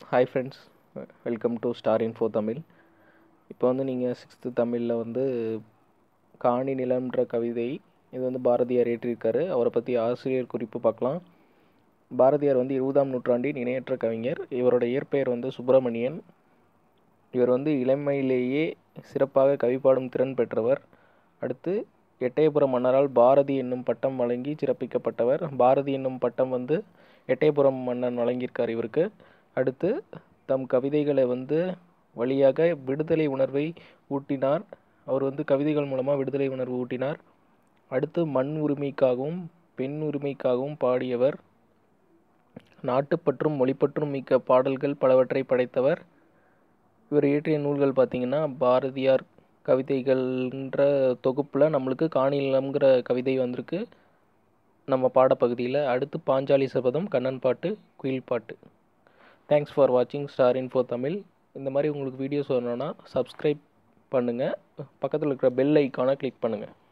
hi friends welcome to Star Info Tamil இப்போ வந்து நீங்கள் சிக்ஸ்த்து தமிழில் வந்து காணி நிலம்ன்ற கவிதை இது வந்து பாரதியார் இயற்றியிருக்காரு அவரை பற்றி ஆசிரியர் குறிப்பு பார்க்கலாம் பாரதியார் வந்து இருபதாம் நூற்றாண்டின் இணையற்ற கவிஞர் இவரோட இயற்பெயர் வந்து சுப்பிரமணியன் இவர் வந்து இளமையிலேயே சிறப்பாக கவி பாடும் திறன் பெற்றவர் அடுத்து எட்டயபுரம் மன்னரால் பாரதி என்னும் பட்டம் வழங்கி சிறப்பிக்கப்பட்டவர் பாரதி என்னும் பட்டம் வந்து எட்டயபுரம் மன்னன் வழங்கியிருக்கார் இவருக்கு அடுத்து தம் கவிதைகளை வந்து வழியாக விடுதலை உணர்வை ஊட்டினார் அவர் வந்து கவிதைகள் மூலமாக விடுதலை உணர்வு ஊட்டினார் அடுத்து மண் உரிமைக்காகவும் பெண் உரிமைக்காகவும் பாடியவர் நாட்டுப்பற்றும் மொழிப்பற்றும் மிக்க பாடல்கள் பலவற்றை படைத்தவர் இவர் இயற்றிய நூல்கள் பார்த்திங்கன்னா பாரதியார் கவிதைகள்ன்ற தொகுப்பில் நம்மளுக்கு காணிலம்ங்கிற கவிதை வந்திருக்கு நம்ம பாடப்பகுதியில் அடுத்து பாஞ்சாலி சபதம் கண்ணன் பாட்டு குயில் பாட்டு தேங்க்ஸ் ஃபார் வாட்சிங் ஸ்டார் இன்ஃபோ தமிழ் இந்த மாதிரி உங்களுக்கு வீடியோஸ் வரணும்னா சப்ஸ்கிரைப் பண்ணுங்கள் பக்கத்தில் இருக்கிற பெல் ஐக்கானை கிளிக் பண்ணுங்கள்